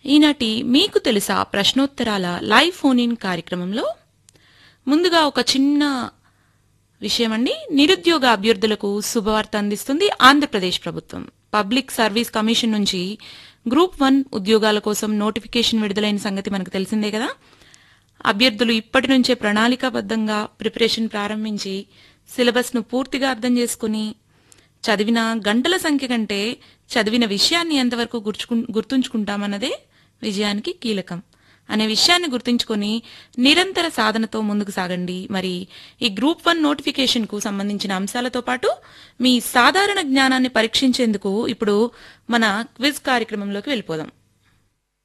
ఈనాటి మీకు తెలుసా ప్రశ్నోత్తరాల లైవ్ ఫోన్ ఇన్ కార్యక్రమంలో ముందుగా ఒక చిన్న విషయం అండి నిరుద్యోగ అభ్యర్థులకు శుభవార్త అందిస్తుంది ఆంధ్రప్రదేశ్ ప్రభుత్వం పబ్లిక్ సర్వీస్ కమిషన్ నుంచి గ్రూప్ వన్ ఉద్యోగాల కోసం నోటిఫికేషన్ విడుదలైన సంగతి మనకు తెలిసిందే కదా అభ్యర్థులు ఇప్పటి నుంచే ప్రణాళికాబద్ధంగా ప్రిపరేషన్ ప్రారంభించి సిలబస్ ను పూర్తిగా అర్థం చేసుకుని చదివిన గంటల సంఖ్య కంటే చదివిన విషయాన్ని ఎంతవరకు గుర్చుకు- గుర్తుంచుకుంటామన్నదే విజయానికి కీలకం అనే విషయాన్ని గుర్తుంచుకొని నిరంతర సాధనతో ముందుకు సాగండి మరి ఈ గ్రూప్ వన్ నోటిఫికేషన్ కు సంబంధించిన అంశాలతో పాటు మీ సాధారణ జ్ఞానాన్ని పరీక్షించేందుకు ఇప్పుడు మన క్విజ్ కార్యక్రమంలోకి వెళ్ళిపోదాం